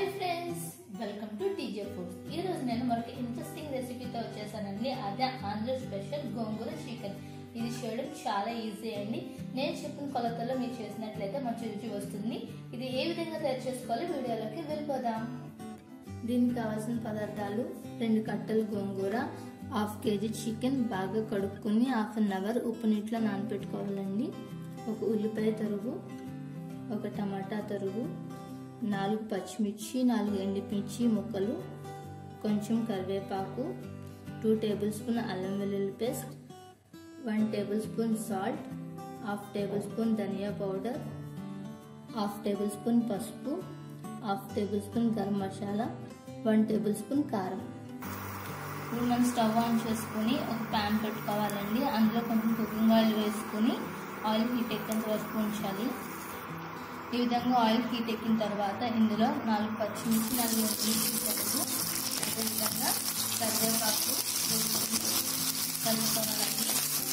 hi friends welcome to TJ foods ఈ రోజు నేను మరొక ఇంట్రెస్టింగ్ రెసిపీతో వచ్చేసానండి అదే ఆంధ్ర స్పెషల్ గోంగూర చికెన్ ఇది చేయడం చాలా ఈజీ అండి నేను చెప్పిన కొలతలో మీరు చేసినట్లయితే మంచి రుచి వస్తుంది ఇది ఏ విధంగా తయారు చేసుకోవాలో వీడియోలోకి వెళ్ళిపోదాం దీనికి కావాల్సిన పదార్థాలు రెండు కట్టలు గోంగూర హాఫ్ కేజీ చికెన్ బాగా కడుక్కొని హాఫ్ అన్ అవర్ ఉప్పు నీటిలో నానబెట్టుకోవాలండి ఒక ఉల్లిపాయ తరుగు ఒక టమాటా తరుగు నాలుగు పచ్చిమిర్చి నాలుగు ఎండుమిర్చి ముక్కలు కొంచెం కరివేపాకు టూ టేబుల్ స్పూన్ అల్లం వెల్లుల్లి paste one tablespoon salt half tablespoon ధనియా పౌడర్ హాఫ్ టేబుల్ స్పూన్ పసుపు half tablespoon garam masala one tablespoon కారం ఇప్పుడు మనం స్టవ్ ఆన్ చేసుకుని ఒక ప్యాన్ పెట్టుకోవాలండి అందులో కొంచెం కుకింగ్ ఆయిల్ వేసుకుని ఆయిల్ హీట్ ఎక్కేంత వరకు ఉంచాలి ఈ విధంగా ఆయిల్ హీట్ ఎక్కిన తర్వాత ఇందులో నాలుగు పచ్చిమిర్చి నాలుగు ఎండుమిర్చి తరుగు అదేవిధంగా కరివేపాకు వేసుకుని కలుపుకోవాలండి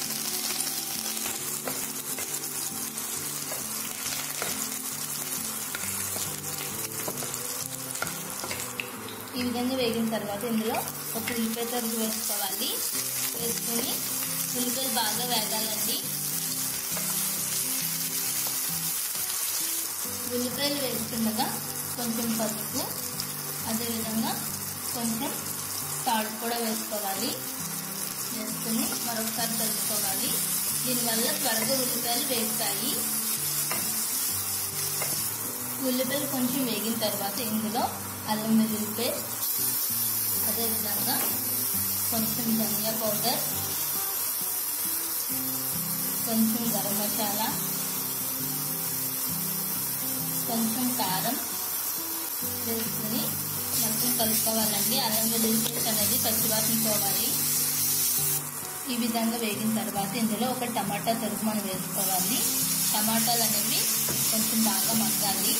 ఈ విధంగా వేగిన తర్వాత ఇందులో ఒక ఉల్లిపాయ తరుగు వేసుకోవాలి వేసుకుని ఉల్లిపాయలు బాగా వేగాలండి ఉల్లిపాయలు వేస్తుండగా కొంచెం పసుపు అదేవిధంగా కొంచెం సాల్ట్ కూడా వేసుకోవాలి వేసుకుని మరొకసారి కలుపుకోవాలి దీనివల్ల త్వరగా ఉల్లిపాయలు వేస్తాయి ఉల్లిపాయలు కొంచెం వేగిన తర్వాత ఇందులో అల్లం వెల్లుల్లి పేస్ట్ అదేవిధంగా కొంచెం ధనియా పౌడర్ కొంచెం గరం మసాలా కొంచెం కారం వేసుకుని మొత్తం కలుపుకోవాలండి అల్లం వెల్లుల్లి పేస్ట్ అనేది పచ్చివాసన పోవాలి ఈ విధంగా వేగిన తర్వాత ఇందులో ఒక టమాటా తరుగు మనం వేసుకోవాలి టమాటాలు అనేవి కొంచెం బాగా మగ్గాలి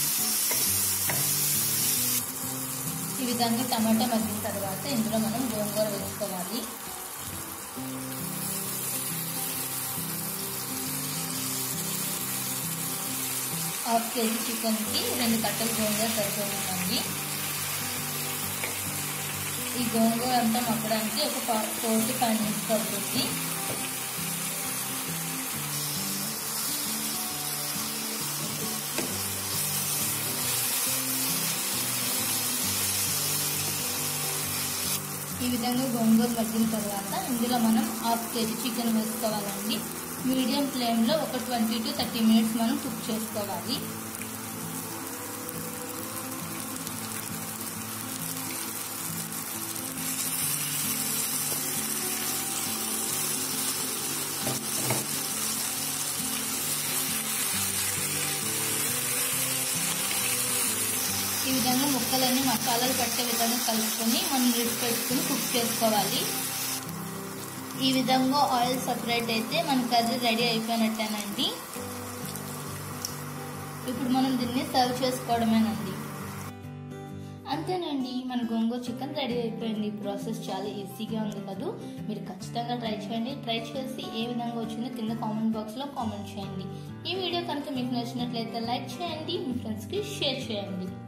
ఈ విధంగా టమాటా మగ్గిన తర్వాత ఇందులో మనం గోంగూర వేసుకోవాలి హాఫ్ కేజీ చికెన్కి రెండు కట్టలు గోంగూర సరిపోతుందండి ఈ గోంగూర అంతా మగ్గడానికి ఒక ఫోర్ టు ఫైవ్ మినిట్స్ పడుతుంది ఈ విధంగా గోంగూర మగ్గిన తర్వాత ఇందులో మనం హాఫ్ కేజీ చికెన్ వేసుకోవాలండి మీడియం ఫ్లేమ్లో ఒక ట్వంటీ టు థర్టీ మినిట్స్ మనం కుక్ చేసుకోవాలి ఈ విధంగా ముక్కలన్నీ మసాలాలు పట్టే విధంగా కలుపుకొని మనం లిడ్ పెట్టుకుని కుక్ చేసుకోవాలి ఈ విధంగా ఆయిల్ సపరేట్ అయితే మన కర్రీ రెడీ అయిపోయినట్టేనండి ఇప్పుడు మనం దీన్ని సర్వ్ చేసుకోవడమేనండి అంతేనండి మన గోంగూర చికెన్ రెడీ అయిపోయింది ప్రాసెస్ చాలా ఈజీగా ఉంది కదూ మీరు ఖచ్చితంగా ట్రై చేయండి ట్రై చేసి ఏ విధంగా వచ్చిందో కింద కామెంట్ బాక్స్లో కామెంట్ చేయండి ఈ వీడియో కనుక మీకు నచ్చినట్లయితే లైక్ చేయండి మీ ఫ్రెండ్స్కి షేర్ చేయండి